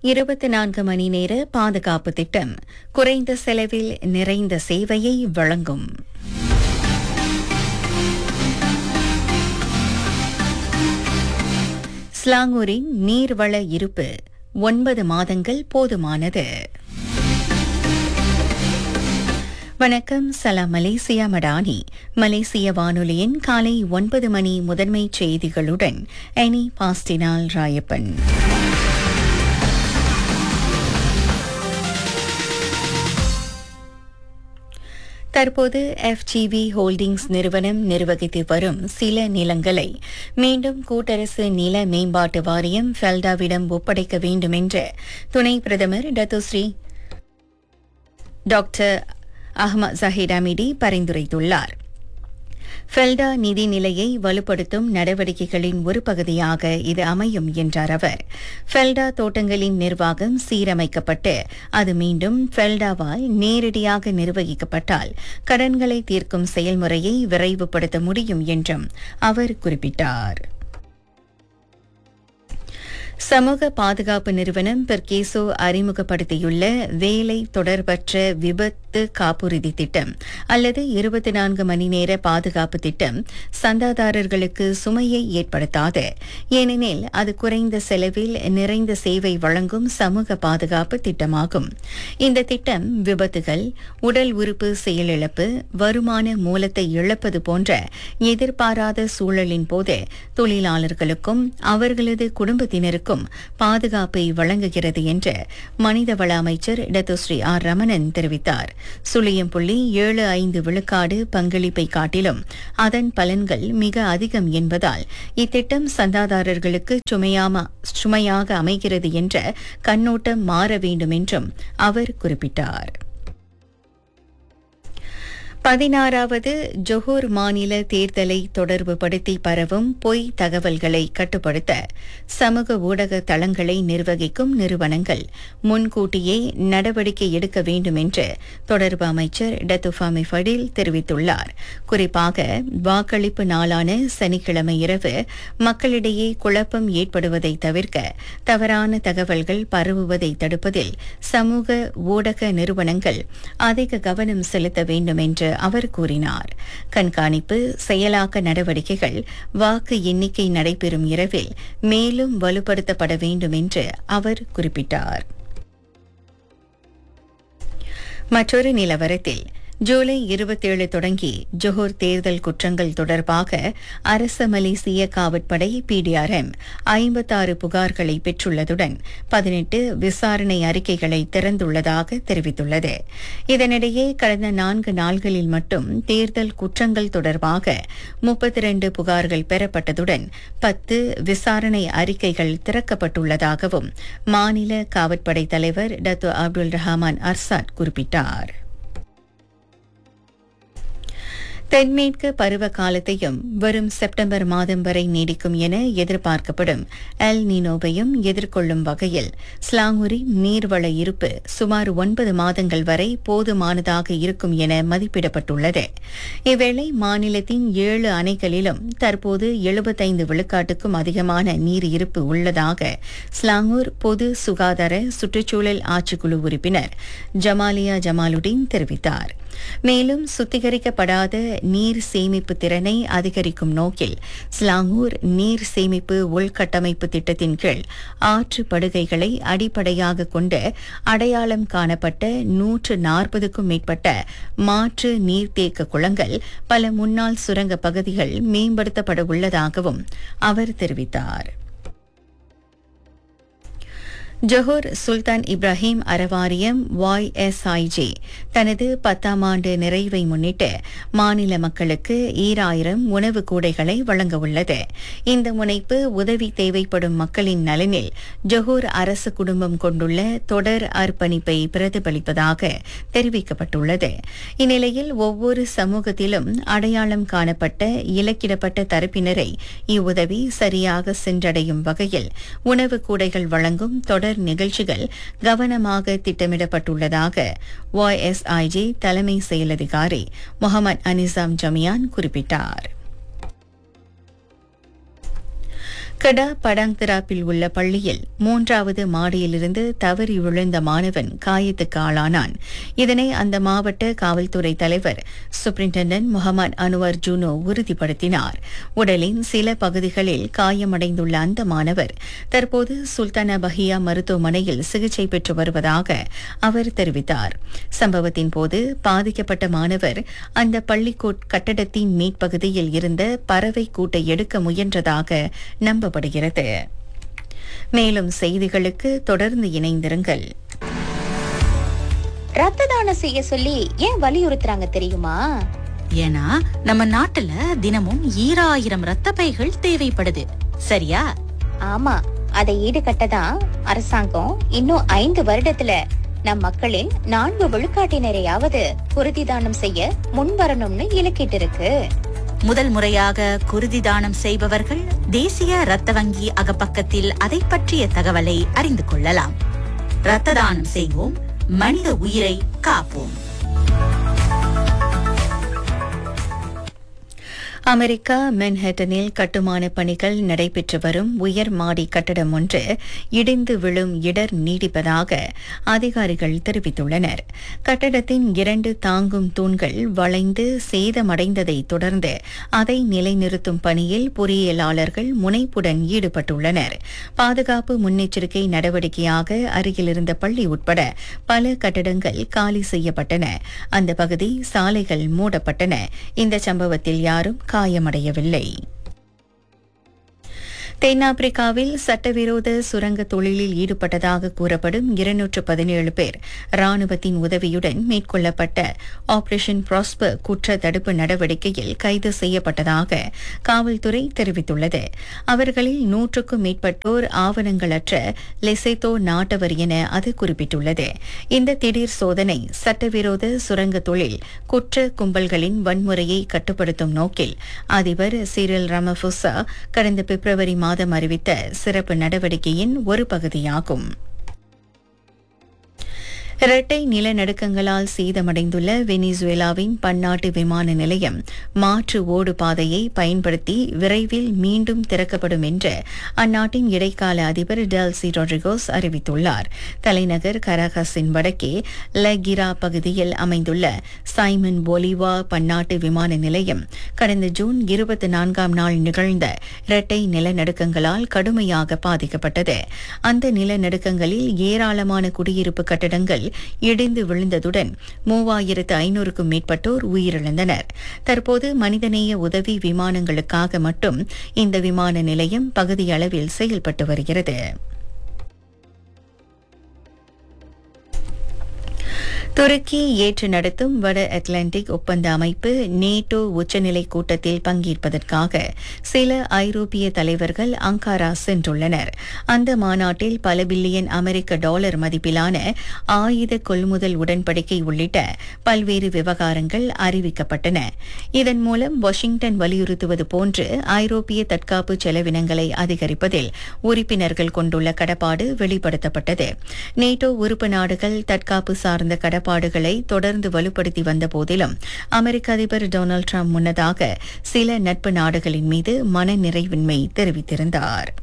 இருபத்தி நான்கு மணி நேர பாதுகாப்பு திட்டம் குறைந்த செலவில் நிறைந்த சேவையை வழங்கும் ஸ்லாங்கூரின் நீர்வள இருப்பு ஒன்பது மாதங்கள் போதுமானது வணக்கம் சலாம் மலேசியா மடானி மலேசிய வானொலியின் காலை ஒன்பது மணி முதன்மை செய்திகளுடன் எனி பாஸ்டினால் ராயப்பன் தற்போது எஃப்ஜிவி ஹோல்டிங்ஸ் நிறுவனம் நிர்வகித்து வரும் சில நிலங்களை மீண்டும் கூட்டரசு நில மேம்பாட்டு வாரியம் ஃபெல்டாவிடம் ஒப்படைக்க வேண்டும் என்று துணை பிரதமர் Datuk Seri doctor Ahmad Zahid Hamidi பரிந்துரைத்துள்ளார் ஃபெல்டா நிதி நிலையை வலுப்படுத்தும் நடவடிக்கைகளின் ஒரு பகுதியாக இது அமையும் என்றார் அவர் ஃபெல்டா தோட்டங்களின் நிர்வாகம் சீரமைக்கப்பட்டு அது மீண்டும் ஃபெல்டாவால் நேரடியாக நிர்வகிக்கப்பட்டால் கடன்களை தீர்க்கும் செயல்முறையை விரைவுபடுத்த முடியும் என்றும் அவர் குறிப்பிட்டார் சமூக பாதுகாப்பு நிறுவனம் பெர்கேசோ அறிமுகப்படுத்தியுள்ள வேலை தொடர்பற்ற விபத்து காப்புறுதி திட்டம் அல்லது இருபத்தி நான்கு மணி நேர பாதுகாப்பு திட்டம் சந்தாதாரர்களுக்கு சுமையை ஏற்படுத்தாது ஏனெனில் அது குறைந்த செலவில் நிறைந்த சேவை வழங்கும் சமூக பாதுகாப்பு திட்டமாகும் இந்த திட்டம் விபத்துகள் உடல் உறுப்பு செயலிழப்பு வருமான மூலத்தை இழப்பது போன்ற எதிர்பாராத சூழலின் போது தொழிலாளர்களுக்கும் அவர்களது குடும்பத்தினருக்கும் பாதுகாப்பை வழங்குகிறது என்று மனிதவள அமைச்சர் டத்துஸ்ரீ ஆர் ரமணன் தெரிவித்தார் சுழியம்புள்ளி ஏழு ஐந்து விழுக்காடு பங்களிப்பை காட்டிலும் அதன் பலன்கள் மிக அதிகம் என்பதால் இத்திட்டம் சந்தாதாரர்களுக்கு சுமையாம சுமையாக அமைகிறது என்ற கண்ணோட்டம் மாற வேண்டும் என்றும் அவர் குறிப்பிட்டார் பதினாறாவது ஜொஹூர் மாநில தேர்தலை தொடர்புபடுத்தி பரவும் பொய் தகவல்களை கட்டுப்படுத்த சமூக ஊடக தளங்களை நிர்வகிக்கும் நிறுவனங்கள் முன்கூட்டியே நடவடிக்கை எடுக்க வேண்டும் என்று தொடர்பு அமைச்சர் டத்துஃபாமி ஃபடில் தெரிவித்துள்ளார் குறிப்பாக வாக்களிப்பு நாளான சனிக்கிழமை இரவு மக்களிடையே குழப்பம் ஏற்படுவதை தவிர்க்க தவறான தகவல்கள் பரவுவதை தடுப்பதில் சமூக ஊடக நிறுவனங்கள் அதிக கவனம் செலுத்த வேண்டும் என்று அவர் கூறினார் கண்காணிப்பு செயலாக்க நடவடிக்கைகள் வாக்கு எண்ணிக்கை நடைபெறும் இரவில் மேலும் வலுப்படுத்தப்பட வேண்டும் என்று அவர் குறிப்பிட்டார் மற்றொரு நிலவரத்தில் ஜூலை இருபத்தேழு தொடங்கி ஜொஹூர் தேர்தல் குற்றங்கள் தொடர்பாக அரச மலேசிய காவற்படை பிடிஆர்எம் ஐம்பத்தாறு புகார்களை பெற்றுள்ளதுடன் பதினெட்டு விசாரணை அறிக்கைகளை திறந்துள்ளதாக தெரிவித்துள்ளது இதனிடையே கடந்த நான்கு நாள்களில் மட்டும் தேர்தல் குற்றங்கள் தொடர்பாக முப்பத்தி இரண்டு புகார்கள் பெறப்பட்டதுடன் பத்து விசாரணை அறிக்கைகள் திறக்கப்பட்டுள்ளதாகவும் மாநில காவற்படை தலைவர் டத்து அப்துல் ரஹமான் அர்சாட் குறிப்பிட்டார் தென்மேற்கு பருவ காலத்தையும் வரும் செப்டம்பர் மாதம் வரை நீடிக்கும் என எதிர்பார்க்கப்படும் எல் நீனோவையும் எதிர்கொள்ளும் வகையில் ஸ்லாங்கூரின் நீர்வள இருப்பு சுமார் ஒன்பது மாதங்கள் வரை போதுமானதாக இருக்கும் என மதிப்பிடப்பட்டுள்ளது இவ்வேளை மாநிலத்தின் ஏழு அணைகளிலும் தற்போது எழுபத்தைந்து விழுக்காட்டுக்கும் அதிகமான நீர் இருப்பு உள்ளதாக ஸ்லாங்கூர் பொது சுகாதார சுற்றுச்சூழல் ஆட்சிக்குழு உறுப்பினர் ஜமாலியா ஜமாலுடீன் தெரிவித்தார் மேலும் சுத்திகரிக்கப்படாத நீர் சேமிப்பு திறனை அதிகரிக்கும் நோக்கில் ஸ்லாங்கூர் நீர் சேமிப்பு உள்கட்டமைப்பு திட்டத்தின் கீழ் ஆற்று படுகைகளை அடிப்படையாக கொண்டு அடையாளம் காணப்பட்ட நூற்று நாற்பதுக்கும் மேற்பட்ட மாற்று நீர்த்தேக்க குளங்கள் பல முன்னாள் சுரங்க பகுதிகள் மேம்படுத்தப்பட உள்ளதாகவும் அவர் தெரிவித்தார் ஜொஹூர் சுல்தான் இப்ராஹிம் அறவாரியம் ஒய்எஸ்ஐஜே தனது பத்தாம் ஆண்டு நிறைவை முன்னிட்டு மாநில மக்களுக்கு ஈராயிரம் உணவு கூடைகளை வழங்க உள்ளது இந்த முனைப்பு உதவி தேவைப்படும் மக்களின் நலனில் ஜொஹூர் அரசு குடும்பம் கொண்டுள்ள தொடர் அர்ப்பணிப்பை பிரதிபலிப்பதாக தெரிவிக்கப்பட்டுள்ளது இந்நிலையில் ஒவ்வொரு சமூகத்திலும் அடையாளம் காணப்பட்ட இலக்கிடப்பட்ட தரப்பினரை இவ்வுதவி சரியாக சென்றடையும் வகையில் உணவு கூடைகள் வழங்கும் தொடர் நிகழ்ச்சிகள் கவனமாக திட்டமிடப்பட்டுள்ளதாக ஒய்எஸ்ஐஜி தலைமை செயலதிகாரி முகமது அனிசாம் ஜமியான் குறிப்பிட்டார் கடா படாங்தராப்பில் உள்ள பள்ளியில் மூன்றாவது மாடியிலிருந்து தவறி விழுந்த மாணவன் காயத்துக்கு ஆளானான் இதனை அந்த மாவட்ட காவல்துறை தலைவர் சூப்பரிண்டென்டன்ட் முகமது அனுவர் ஜூனோ உறுதிப்படுத்தினார் உடலின் சில பகுதிகளில் காயமடைந்துள்ள அந்த மாணவர் தற்போது சுல்தானா பஹியா மருத்துவமனையில் சிகிச்சை பெற்று வருவதாக அவர் தெரிவித்தார் சம்பவத்தின் போது பாதிக்கப்பட்ட மாணவர் அந்த பள்ளிக்கூட் கட்டடத்தின் மீட்பகுதியில் இருந்த பறவை கூட்டை எடுக்க முயன்றதாக நம்பப்படுகிறது மேலும் செய்திகளுக்கு தொடர்ந்து இணைந்திருங்கள் ரத்த தானம் செய்ய சொல்லி ஏன் வலியுறுத்துறாங்க தெரியுமா ஏன்னா நம்ம நாட்டுல தினமும் ஈராயிரம் ரத்த பைகள் தேவைப்படுது சரியா ஆமா அதை ஈடுகட்ட தான் அரசாங்கம் இன்னும் ஐந்து வருடத்துல நம் மக்களின் நான்கு விழுக்காட்டினரையாவது குருதி தானம் செய்ய முன்வரணும்னு இலக்கிட்டு இருக்கு முதல் முறையாக குருதி தானம் செய்பவர்கள் தேசிய ரத்த வங்கி அகப்பக்கத்தில் அதை பற்றிய தகவலை அறிந்து கொள்ளலாம் ரத்த தானம் செய்வோம் மனித உயிரை காப்போம் அமெரிக்கா மென்ஹட்டனில் கட்டுமான பணிகள் நடைபெற்று வரும் உயர் மாடி கட்டடம் ஒன்று இடிந்து விழும் இடர் நீடிப்பதாக அதிகாரிகள் தெரிவித்துள்ளனர் கட்டடத்தின் இரண்டு தாங்கும் தூண்கள் வளைந்து சேதமடைந்ததை தொடர்ந்து அதை நிலைநிறுத்தும் பணியில் பொறியியலாளர்கள் முனைப்புடன் ஈடுபட்டுள்ளனர் பாதுகாப்பு முன்னெச்சரிக்கை நடவடிக்கையாக அருகிலிருந்த பள்ளி உட்பட பல கட்டடங்கள் காலி செய்யப்பட்டன அந்த பகுதி சாலைகள் மூடப்பட்டன இந்த சம்பவத்தில் யாரும் காயமடையவில்லை தென்னாப்பிரிக்காவில் சட்டவிரோத சுரங்க தொழிலில் ஈடுபட்டதாக கூறப்படும் இருநூற்று பதினேழு பேர் ராணுவத்தின் உதவியுடன் மேற்கொள்ளப்பட்ட ஆபரேஷன் ப்ராஸ்பர் குற்ற தடுப்பு நடவடிக்கையில் கைது செய்யப்பட்டதாக காவல்துறை தெரிவித்துள்ளது அவர்களில் நூற்றுக்கும் மேற்பட்டோர் ஆவணங்களற்ற லெசேத்தோ நாட்டவர் என அது குறிப்பிட்டுள்ளது இந்த திடீர் சோதனை சட்டவிரோத சுரங்க தொழில் குற்ற கும்பல்களின் வன்முறையை கட்டுப்படுத்தும் நோக்கில் அதிபர் சிரில் ரமபுசா கடந்த பிப்ரவரி மாதம் அறிவித்த சிறப்பு நடவடிக்கையின் ஒரு பகுதியாகும் இரட்டை நிலநடுக்கங்களால் சேதமடைந்துள்ள வெனிசுவேலாவின் பன்னாட்டு விமான நிலையம் மாற்று ஓடு பாதையை பயன்படுத்தி விரைவில் மீண்டும் திறக்கப்படும் என்று அந்நாட்டின் இடைக்கால அதிபர் டெல்சி ரொட்ரிகோஸ் அறிவித்துள்ளார் தலைநகர் கராகஸின் வடக்கே லகிரா பகுதியில் அமைந்துள்ள சைமன் பொலிவா பன்னாட்டு விமான நிலையம் கடந்த ஜூன் இருபத்தி நான்காம் நாள் நிகழ்ந்த இரட்டை நிலநடுக்கங்களால் கடுமையாக பாதிக்கப்பட்டது அந்த நிலநடுக்கங்களில் ஏராளமான குடியிருப்பு கட்டடங்கள் இடிந்து விழுந்ததுடன் மூவாயிரத்து ஐநூறுக்கும் மேற்பட்டோர் உயிரிழந்தனர் தற்போது மனிதநேய உதவி விமானங்களுக்காக மட்டும் இந்த விமான நிலையம் பகுதியளவில் செயல்பட்டு வருகிறது துருக்கி ஏற்று நடத்தும் வட அட்லாண்டிக் ஒப்பந்த அமைப்பு நேட்டோ உச்சநிலை கூட்டத்தில் பங்கேற்பதற்காக சில ஐரோப்பிய தலைவர்கள் அங்காரா சென்றுள்ளனர் அந்த மாநாட்டில் பல பில்லியன் அமெரிக்க டாலர் மதிப்பிலான ஆயுத கொள்முதல் உடன்படிக்கை உள்ளிட்ட பல்வேறு விவகாரங்கள் அறிவிக்கப்பட்டன இதன் மூலம் வாஷிங்டன் வலியுறுத்துவது போன்று ஐரோப்பிய தற்காப்பு செலவினங்களை அதிகரிப்பதில் உறுப்பினர்கள் கொண்டுள்ள கடப்பாடு வெளிப்படுத்தப்பட்டது நேட்டோ உறுப்பு நாடுகள் தற்காப்பு சார்ந்த கடப்பாடுகளை தொடர்ந்து வலுப்படுத்தி வந்த போதிலும் அமெரிக்க அதிபர் டொனால்டு டிரம்ப் முன்னதாக சில நட்பு நாடுகளின் மீது மனநிறைவின்மை தெரிவித்திருந்தார்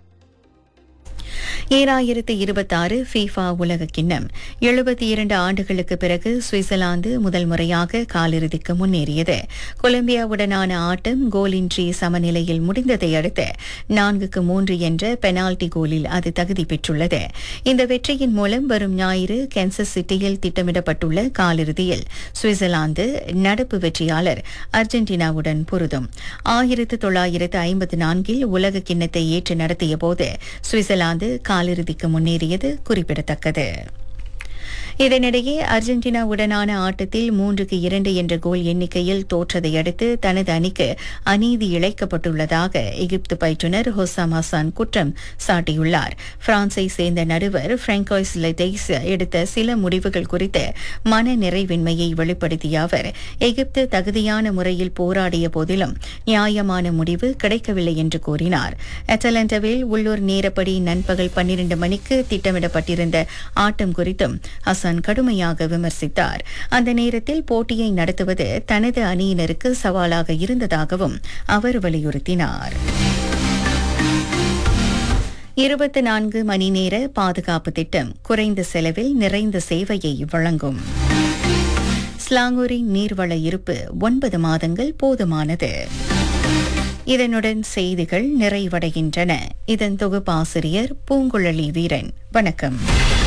ஏழாயிரத்து இருபத்தாறு ஃபீஃபா உலக கிண்ணம் எழுபத்தி இரண்டு ஆண்டுகளுக்கு பிறகு சுவிட்சர்லாந்து முதல் முறையாக காலிறுதிக்கு முன்னேறியது கொலம்பியாவுடனான ஆட்டம் கோலின்றி சமநிலையில் முடிந்ததை அடுத்து நான்குக்கு மூன்று என்ற பெனால்டி கோலில் அது தகுதி பெற்றுள்ளது இந்த வெற்றியின் மூலம் வரும் ஞாயிறு கென்சஸ் சிட்டியில் திட்டமிடப்பட்டுள்ள காலிறுதியில் சுவிட்சர்லாந்து நடப்பு வெற்றியாளர் அர்ஜென்டினாவுடன் பொருதும் ஆயிரத்து தொள்ளாயிரத்து ஐம்பத்து நான்கில் உலக கிண்ணத்தை ஏற்று நடத்திய போது சுவிட்சர்லாந்து காலிறுதிக்கு முன்னேறியது குறிப்பிடத்தக்கது இதனிடையே அர்ஜென்டினாவுடனான ஆட்டத்தில் மூன்றுக்கு இரண்டு என்ற கோல் எண்ணிக்கையில் தோற்றதை அடுத்து தனது அணிக்கு அநீதி இழைக்கப்பட்டுள்ளதாக எகிப்து பயிற்றுநர் ஹொசாம் ஹசான் குற்றம் சாட்டியுள்ளார் பிரான்சை சேர்ந்த நடுவர் பிராங்கோய்ஸ் லெடைஸ் எடுத்த சில முடிவுகள் குறித்து மன நிறைவின்மையை வெளிப்படுத்திய அவர் எகிப்து தகுதியான முறையில் போராடிய போதிலும் நியாயமான முடிவு கிடைக்கவில்லை என்று கூறினார் அட்டலண்டாவில் உள்ளூர் நேரப்படி நண்பகல் பன்னிரண்டு மணிக்கு திட்டமிடப்பட்டிருந்த ஆட்டம் குறித்தும் ஹசான் கடுமையாக விமர்சித்தார் அந்த நேரத்தில் போட்டியை நடத்துவது தனது அணியினருக்கு சவாலாக இருந்ததாகவும் அவர் வலியுறுத்தினார் இருபத்தி நான்கு மணி நேர பாதுகாப்பு திட்டம் குறைந்த செலவில் நிறைந்த சேவையை வழங்கும் ஸ்லாங்கூரின் நீர்வள இருப்பு ஒன்பது மாதங்கள் போதுமானது இதனுடன் செய்திகள் நிறைவடைகின்றன இதன் தொகுப்பாசிரியர் பூங்குழலி வீரன் வணக்கம்